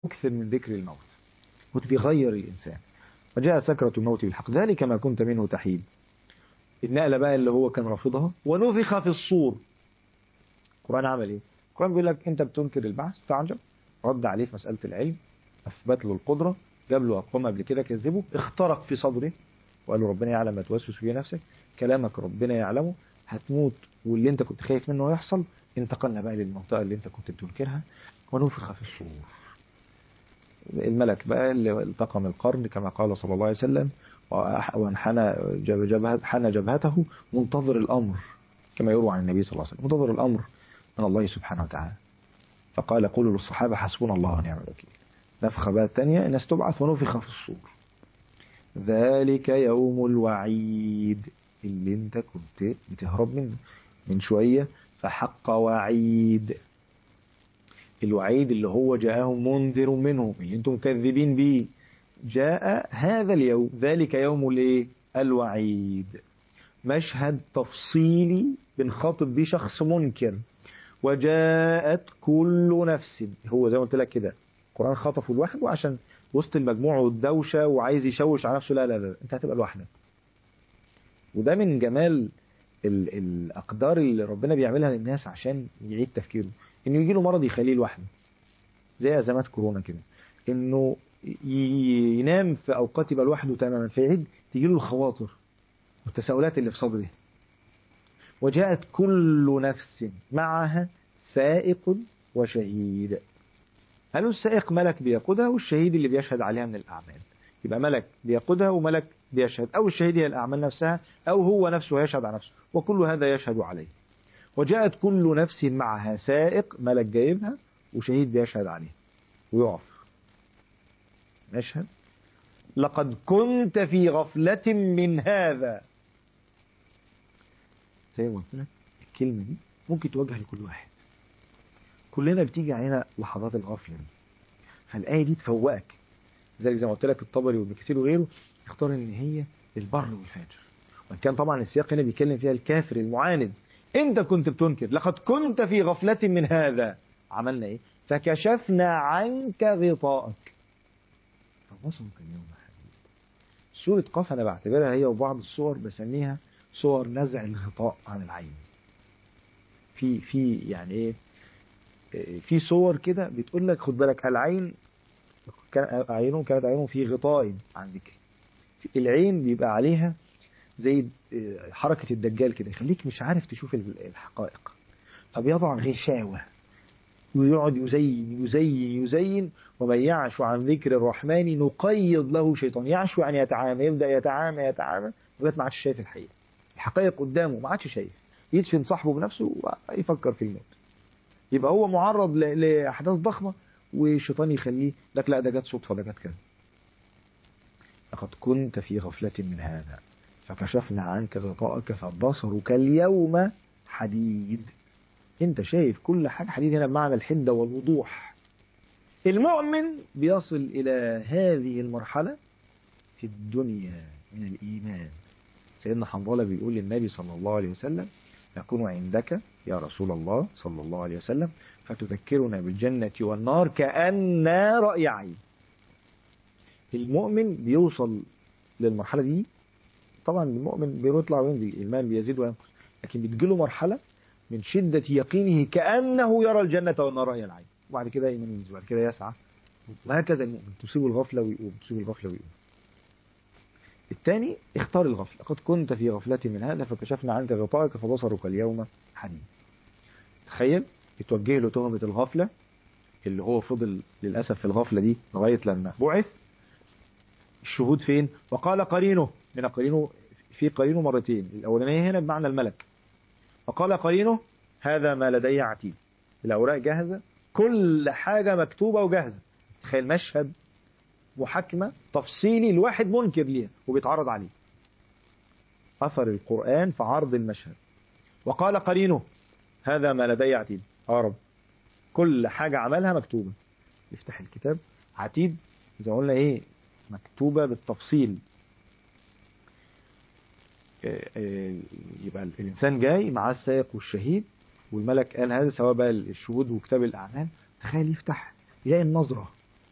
مكثر من ذكر الموت موت بيغير الإنسان وجاء سكرة الموت بالحق ذلك ما كنت منه تحيد النقلة بقى اللي هو كان رافضها ونفخ في الصور القرآن عمل ايه القرآن بيقول لك انت بتنكر البعث فعجب رد عليه في مسألة العلم أثبت له القدرة جاب له أقوام قبل كده كذبه اخترق في صدره وقال له ربنا يعلم ما توسوس فيه نفسك كلامك ربنا يعلمه هتموت واللي انت كنت خايف منه يحصل انتقلنا بقى للمنطقة اللي انت كنت بتنكرها ونفخ في الصور الملك بقى اللي التقم القرن كما قال صلى الله عليه وسلم وانحنى جبهة حنى جبهته منتظر الأمر كما يروى عن النبي صلى الله عليه وسلم منتظر الأمر من الله سبحانه وتعالى فقال قولوا للصحابة حسبنا الله ونعم الوكيل نفخة بقى الثانية الناس تبعث ونفخ في الصور ذلك يوم الوعيد اللي انت كنت بتهرب منه من شوية فحق وعيد الوعيد اللي هو جاءهم منذر منه اللي انتم مكذبين بيه جاء هذا اليوم ذلك يوم الايه الوعيد مشهد تفصيلي بنخاطب بيه شخص منكر وجاءت كل نفس هو زي ما قلت لك كده القرآن خطفه لوحده عشان وسط المجموعة والدوشة وعايز يشوش على نفسه لا لا لا انت هتبقى لوحدك وده من جمال ال الأقدار اللي ربنا بيعملها للناس عشان يعيد تفكيره انه يجي له مرض يخليه لوحده زي ازمات كورونا كده انه ينام في اوقات يبقى لوحده تماما فيعيد تيجي له الخواطر والتساؤلات اللي في صدره وجاءت كل نفس معها سائق وشهيد هل السائق ملك بيقودها والشهيد اللي بيشهد عليها من الأعمال يبقى ملك بيقودها وملك بيشهد أو الشهيد هي الأعمال نفسها أو هو نفسه يشهد على نفسه وكل هذا يشهد عليه وجاءت كل نفس معها سائق ملك جايبها وشهيد بيشهد عليه ويقف نشهد لقد كنت في غفلة من هذا زي ما قلت لك الكلمة دي ممكن توجه لكل واحد كلنا بتيجي علينا لحظات الغفلة دي فالآية دي تفوقك زي زي ما قلت لك الطبري وابن كثير وغيره اختار ان هي البر والفاجر وان كان طبعا السياق هنا بيتكلم فيها الكافر المعاند انت كنت بتنكر لقد كنت في غفلة من هذا عملنا ايه فكشفنا عنك غطاءك فبصرك اليوم حديد سورة قاف انا بعتبرها هي وبعض الصور بسميها صور نزع الغطاء عن العين في في يعني ايه في صور كده بتقول لك خد بالك العين كان عينه كانت عينه في غطاء عن ذكر العين بيبقى عليها زي حركة الدجال كده يخليك مش عارف تشوف الحقائق فبيضع غشاوة ويقعد يزين يزين يزين ومن يعش عن ذكر الرحمن نقيض له شيطان يعش يعني يتعامى يبدأ يتعامى يتعامى لغاية ما عادش شايف الحقيقة الحقائق قدامه ما عادش شايف يدفن صاحبه بنفسه ويفكر في الموت يبقى هو معرض لأحداث ضخمة والشيطان يخليه لك لا ده جت صدفة ده جت كذا لقد كنت في غفلة من هذا فكشفنا عنك غطاءك فبصرك اليوم حديد انت شايف كل حاجة حديد هنا بمعنى الحدة والوضوح المؤمن بيصل إلى هذه المرحلة في الدنيا من الإيمان سيدنا حنظلة بيقول للنبي صلى الله عليه وسلم نكون عندك يا رسول الله صلى الله عليه وسلم فتذكرنا بالجنة والنار كأن رأي عين المؤمن بيوصل للمرحلة دي طبعا المؤمن بيطلع وينزل الإيمان بيزيد وينقص لكن بتجيله مرحلة من شدة يقينه كأنه يرى الجنة والنار رأي العين وبعد كده إيمان ينزل وبعد كده يسعى وهكذا المؤمن تصيب الغفلة ويقوم تصيب الغفلة ويقوم الثاني اختار الغفلة قد كنت في غفلة من هذا فكشفنا عنك غطاءك فبصرك اليوم حديد تخيل يتوجه له تهمة الغفلة اللي هو فضل للأسف في الغفلة دي لغاية لما بعث الشهود فين وقال قرينه من قرينه في قرينه مرتين الأولانية هنا بمعنى الملك وقال قرينه هذا ما لدي عتيد الأوراق جاهزة كل حاجة مكتوبة وجاهزة تخيل مشهد محاكمة تفصيلي الواحد منكر ليها وبيتعرض عليه أثر القرآن في عرض المشهد وقال قرينه هذا ما لدي عتيد رب كل حاجة عملها مكتوبة يفتح الكتاب عتيد زي ما قلنا ايه مكتوبة بالتفصيل يبقى الإنسان جاي معاه السائق والشهيد والملك قال هذا سواء بقى الشهود وكتاب الأعمال تخيل يفتح يلاقي النظرة